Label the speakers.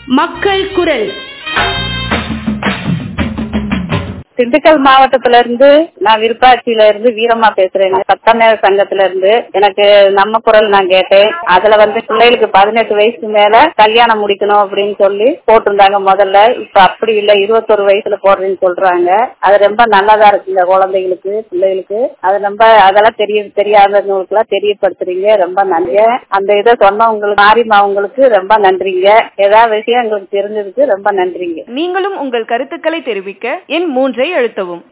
Speaker 1: மக்கள் குரல்
Speaker 2: திண்டுக்கல் மாவட்டத்துல இருந்து நான் விருப்பாட்சியில இருந்து வீரம்மா பேசுறேன் சத்தமேத சங்கத்துல இருந்து எனக்கு நம்ம குரல் நான் கேட்டேன் அதுல வந்து பிள்ளைகளுக்கு பதினெட்டு வயசுக்கு மேல கல்யாணம் முடிக்கணும் அப்படின்னு சொல்லி போட்டிருந்தாங்க முதல்ல இப்ப அப்படி இல்ல இருபத்தொரு வயசுல போடுறேன்னு சொல்றாங்க அது ரொம்ப நல்லதா இருக்குங்க குழந்தைகளுக்கு பிள்ளைகளுக்கு அது ரொம்ப அதெல்லாம் தெரிய தெரியாதவங்களுக்கு எல்லாம் தெரியப்படுத்துறீங்க ரொம்ப நன்றி அந்த இதை சொன்னவங்களுக்கு மாரிமா உங்களுக்கு ரொம்ப நன்றிங்க ஏதாவது விஷயம் எங்களுக்கு தெரிஞ்சதுக்கு ரொம்ப நன்றிங்க
Speaker 3: நீங்களும் உங்கள் கருத்துக்களை தெரிவிக்க எண் மூன்றை அழுத்தவும்